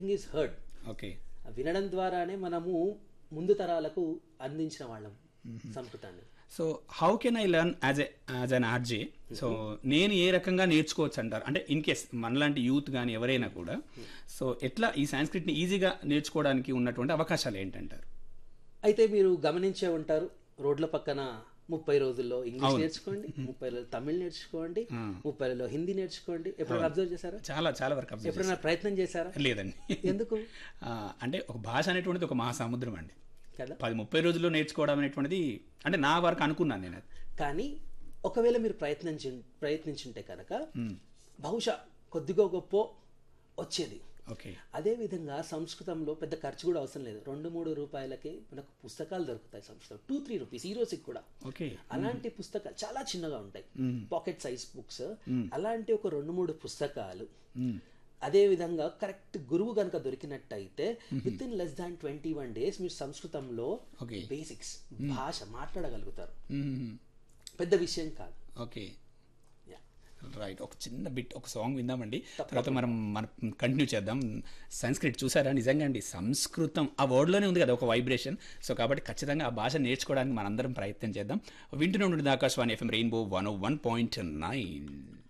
Is heard okay వినడం ద్వారానే మనము ముందు తరాలకు అందించిన వాళ్ళం సంస్కృతాన్ని so how can I learn as a as an RJ so నేను ఏ రకంగా నేర్చుకోవచ్చు అంటారు అంటే ఇన్ కేస్ మనలాంటి యూత్ కానీ ఎవరైనా కూడా సో ఎట్లా ఈ సాంస్క్రిట్ని ఈజీగా నేర్చుకోవడానికి ఉన్నటువంటి అవకాశాలు ఏంటంటారు అయితే మీరు గమనించే ఉంటారు రోడ్ల పక్కన ముప్పై రోజుల్లో ఇంగ్లీష్ నేర్చుకోండి ముప్పై రోజులు తమిళ్ నేర్చుకోండి ముప్పై రోజుల్లో హిందీ నేర్చుకోండి ఎప్పుడైనా అబ్జర్వ్ చేశారా చాలా చాలా వరకు observe ఎప్పుడైనా ప్రయత్నం చేశారా చేశాను. లేదండి ఎందుకు ఆ, అంటే ఒక భాష అనేటువంటిది ఒక మహాసముద్రం అండి కదా పది ముప్పై రోజుల్లో నేర్చుకోవడం అనేటువంటిది అంటే నా వరకు అనుకున్నాను నేను అది కానీ ఒకవేళ మీరు ప్రయత్నించి ప్రయత్నించుంటే కనుక బహుశా కొద్దిగా గొప్ప వచ్చేది ఓకే అదేవిధంగా సంస్కృతంలో పెద్ద ఖర్చు కూడా అవసరం లేదు రెండు మూడు రూపాయలకి మనకు పుస్తకాలు దొరుకుతాయి సంస్కృతం టూ త్రీ రూపీస్ ఈ రోజుకి కూడా ఓకే అలాంటి పుస్తకాలు చాలా చిన్నగా ఉంటాయి పాకెట్ సైజ్ బుక్స్ అలాంటి ఒక రెండు మూడు పుస్తకాలు అదే విధంగా కరెక్ట్ గురువు కనుక దొరికినట్టయితే within less than twenty one days మీరు సంస్కృతంలో ఓకే బేసిక్స్ భాష మాట్లాడగలుగుతారు మ్మ్. పెద్ద విషయం కాదు ఓకే Yeah. రైట్ ఒక చిన్న బిట్ ఒక సాంగ్ విందామండి తర్వాత మనం మనం కంటిన్యూ చేద్దాం సంస్కృత్ చూసారా నిజంగా అండి సంస్కృతం ఆ వర్డ్లోనే ఉంది కదా ఒక వైబ్రేషన్ సో కాబట్టి ఖచ్చితంగా ఆ భాష నేర్చుకోవడానికి మనందరం ప్రయత్నం చేద్దాం వింటూనే ఉంటుంది Akashvani FM rainbow one one point nine